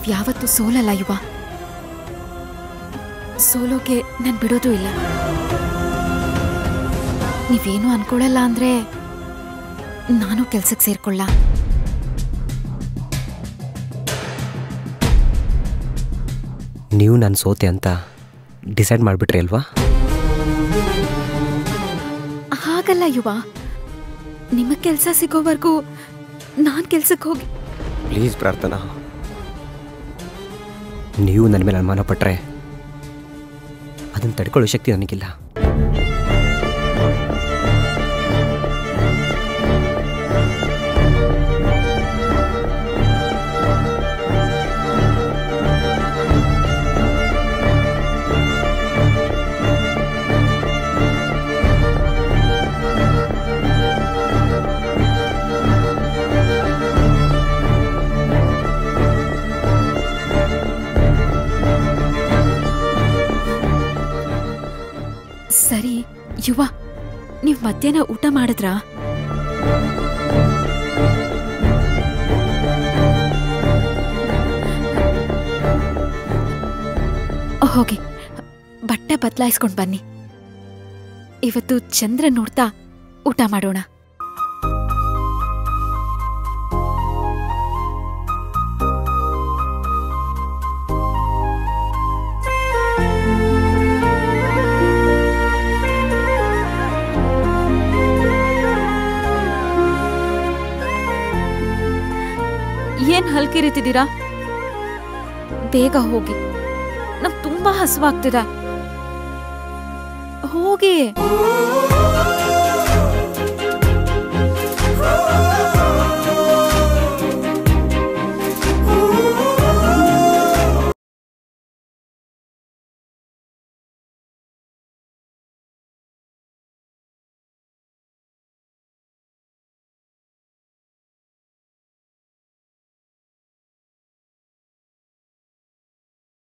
ನೀವ್ ಯಾವತ್ತೂ ಸೋಲಲ್ಲ ಯುವ ಸೋಲೋಕೆ ನಾನು ಬಿಡೋದು ಇಲ್ಲ ನೀವೇನು ಅನ್ಕೊಳಲ್ಲ ಅಂದ್ರೆ ನಾನು ಕೆಲ್ಸಕ್ಕೆ ಸೇರ್ಕೊಳ್ಳ ನೀವು ನಾನು ಸೋತೆ ಅಂತ ಡಿಸೈಡ್ ಮಾಡಿಬಿಟ್ರಿ ಅಲ್ವಾ ಹಾಗಲ್ಲ ಯುವ ನಿಮಗ್ ಕೆಲ್ಸ ಸಿಗೋವರೆಗೂ ನಾನ್ ಕೆಲ್ಸಕ್ಕೆ ಹೋಗಿ ಪ್ಲೀಸ್ ಪ್ರಾರ್ಥನಾ ನೀವು ನನ್ನ ಮೇಲೆ ಅನುಮಾನ ಪಟ್ಟರೆ ಅದನ್ನು ತಡ್ಕೊಳ್ಳೋ ಶಕ್ತಿ ನನಗಿಲ್ಲ ಸರಿ ಯುವ ನೀವ್ ಮಧ್ಯಾಹ್ನ ಊಟ ಮಾಡಿದ್ರಾ ಹೋಗಿ ಬಟ್ಟೆ ಬದಲಾಯಿಸ್ಕೊಂಡ್ ಬನ್ನಿ ಇವತ್ತು ಚಂದ್ರ ನೋಡ್ತಾ ಊಟ ಮಾಡೋಣ ಏನ್ ಹಲ್ಕಿರಿತಿದ್ದೀರಾ ಬೇಗ ಹೋಗಿ ನಂಗ್ ತುಂಬಾ ಹಸುವಾಗ್ತಿದೆ ಹೋಗಿ